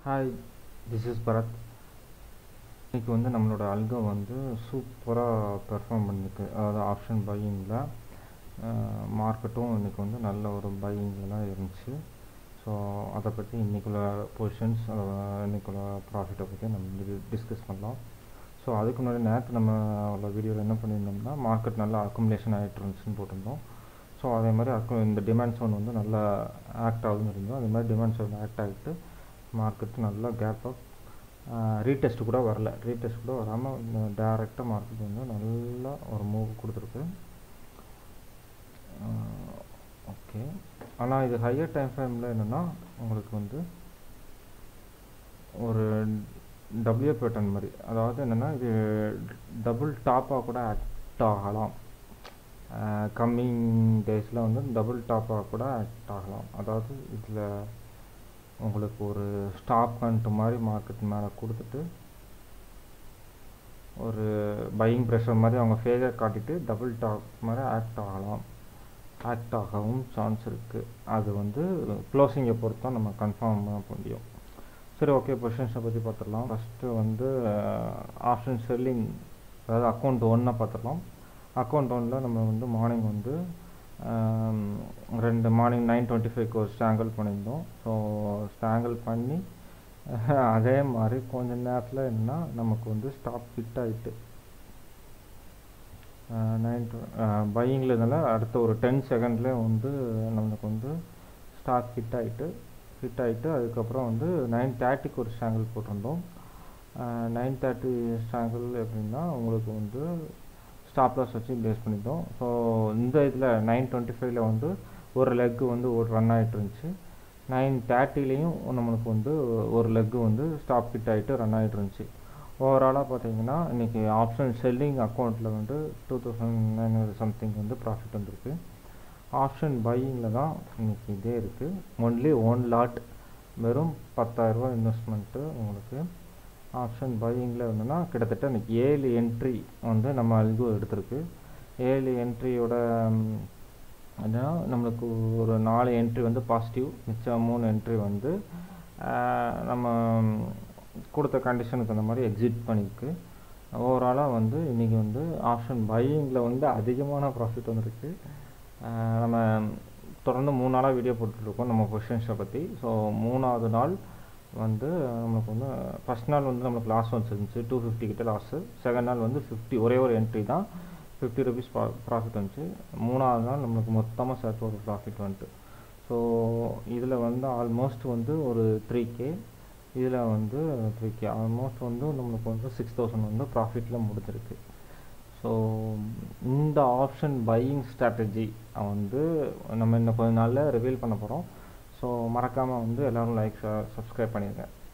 hi this is Bharat இன்னைக்கு வந்து நம்மளோட அல்கோ வந்து சூப்பராக பெர்ஃபார்ம் பண்ணிருக்கு அதாவது ஆப்ஷன் பையிங்கில் மார்க்கெட்டும் இன்றைக்கி வந்து நல்ல ஒரு பையிங்கில் தான் இருந்துச்சு ஸோ அதை பற்றி இன்றைக்குள்ள பொசிஷன்ஸ் இன்றைக்குள்ள ப்ராஃபிட்டை பற்றி நம்ம வந்து டிஸ்கஸ் பண்ணலாம் ஸோ அதுக்கு முன்னாடி நேற்று நம்ம உள்ள வீடியோவில் என்ன பண்ணியிருந்தோம்னா மார்க்கெட் நல்லா அக்குமுலேஷன் ஆகிட்டு இருந்துச்சுன்னு போட்டிருந்தோம் ஸோ அதே மாதிரி அக்கு இந்த டிமாண்ட் சோன் வந்து நல்லா ஆக்ட் ஆகுதுன்னு இருந்தோம் அதே மாதிரி டிமாண்ட் சோன் ஆக்ட் ஆகிட்டு மார்க்கெட் நல்லா கேப் அப் ரீடெஸ்ட் கூட வரல ரீடெஸ்ட் கூட வராமல் டேரெக்டாக மார்க்கெட் வந்து நல்லா ஒரு மூவ் கொடுத்துருக்கு ஓகே ஆனால் இது ஹையர் டைம் ஃப்ரேமில் என்னென்னா உங்களுக்கு வந்து ஒரு டபிள்யூ பேட்டர்ன் மாதிரி அதாவது என்னென்னா இது டபுள் டாப்பாக கூட ஆக்ட் ஆகலாம் கம்மிங் டேஸில் வந்து டபுள் டாப்பாக கூட ஆக்ட் ஆகலாம் அதாவது இதில் உங்களுக்கு ஒரு ஸ்டாப் கண்ட் மாதிரி மார்க்கெட் மேலே கொடுத்துட்டு ஒரு பையிங் ப்ரெஷர் மாதிரி அவங்க ஃபேவர் காட்டிட்டு டபுள் டாப் மாதிரி ஆக்ட் ஆகலாம் ஆக்ட் ஆகவும் சான்ஸ் இருக்குது அது வந்து க்ளோசிங்கை பொறுத்து தான் நம்ம கன்ஃபார்ம் பண்ண முடியும் சரி ஓகே பொசிஷன்ஸை பற்றி பார்த்துடலாம் ஃபஸ்ட்டு வந்து ஆப்ஷன் செல்லிங் அதாவது அக்கௌண்ட் ஒன்றை பார்த்துடலாம் அக்கௌண்ட் ஒன்றில் நம்ம வந்து மார்னிங் வந்து ரெண்டு மார்னிங் நைன் டுவெண்ட்டி ஃபைவ்க்கு ஒரு ஸ்டாங்கிள் பண்ணியிருந்தோம் ஸோ ஸ்டாங்கிள் பண்ணி அதே மாதிரி கொஞ்ச நேரத்தில் என்னன்னா நமக்கு வந்து ஸ்டாப் ஹிட் ஆகிட்டு நைன் பையிங்கில் இருந்தால அடுத்த ஒரு டென் செகண்ட்லேயே வந்து நம்மளுக்கு வந்து ஸ்டாக் ஹிட் ஆகிட்டு ஹிட் ஆகிட்டு அதுக்கப்புறம் வந்து நைன் தேர்ட்டிக்கு ஒரு ஸ்டாங்கிள் போட்டிருந்தோம் நைன் தேர்ட்டி ஸ்டாங்கிள் எப்படின்னா உங்களுக்கு வந்து ஸ்டாப் லாஸ் வச்சு பேஸ் பண்ணிட்டோம் ஸோ இந்த இதில் நைன் டுவெண்ட்டி ஃபைவ்ல வந்து ஒரு லெக்கு வந்து ஒரு ரன் ஆகிட்டு இருந்துச்சு நைன் தேர்ட்டிலையும் நம்மளுக்கு வந்து ஒரு லெக்கு வந்து ஸ்டாப் ஹிட் ஆகிட்டு ரன் ஆகிட்டு இருந்துச்சு ஓவராலாக பார்த்தீங்கன்னா இன்றைக்கி ஆப்ஷன் செல்லிங் அக்கௌண்ட்டில் வந்து two thousand nine hundred something வந்து ப்ராஃபிட் வந்துருக்கு ஆப்ஷன் பையிங்கில் தான் இன்றைக்கி இதே இருக்குது ஒன்லி ஒன் லாட் வெறும் பத்தாயிரரூபா இன்வெஸ்ட்மெண்ட்டு உங்களுக்கு ஆப்ஷன் பையிங்கில் இருந்ததுன்னா கிட்டத்தட்ட இன்றைக்கி ஏழு என்ட்ரி வந்து நம்ம அல்கோ எடுத்திருக்கு ஏழு என்ட்ரியோட என்னன்னா நம்மளுக்கு ஒரு நாலு என்ட்ரி வந்து பாசிட்டிவ் மிச்சம் மூணு என்ட்ரி வந்து நம்ம கொடுத்த கண்டிஷனுக்கு அந்த மாதிரி எக்ஸிட் பண்ணியிருக்கு ஓவராலாக வந்து இன்றைக்கி வந்து ஆப்ஷன் பையிங்கில் வந்து அதிகமான ப்ராஃபிட் வந்துருக்கு நம்ம தொடர்ந்து மூணு நாளாக வீடியோ போட்டுட்ருக்கோம் நம்ம பொசிஷன்ஸை பற்றி ஸோ மூணாவது நாள் வந்து நம்மளுக்கு வந்து ஃபஸ்ட் நாள் வந்து நம்மளுக்கு லாஸ் வந்துருந்துச்சு டூ ஃபிஃப்டி கிட்ட லாஸு செகண்ட் நாள் வந்து ஃபிஃப்டி ஒரே ஒரு என்ட்ரி தான் ஃபிஃப்டி ருபீஸ் ப்ரா ப்ராஃபிட் வந்துச்சு மூணாவது நாள் நம்மளுக்கு மொத்தமாக சேர்த்து ஒரு ப்ராஃபிட் வந்துட்டு ஸோ இதில் வந்து ஆல்மோஸ்ட் வந்து ஒரு த்ரீ கே இதில் வந்து த்ரீ கே ஆல்மோஸ்ட் வந்து நம்மளுக்கு வந்து சிக்ஸ் தௌசண்ட் வந்து ப்ராஃபிட்டில் முடிஞ்சிருக்கு ஸோ இந்த ஆப்ஷன் பையிங் ஸ்ட்ராட்டஜி வந்து நம்ம இன்னும் கொஞ்ச நாளில் ரிவீல் பண்ண போகிறோம் ஸோ மறக்காமல் வந்து எல்லோரும் லைக் சப்ஸ்கிரைப் பண்ணிடுங்க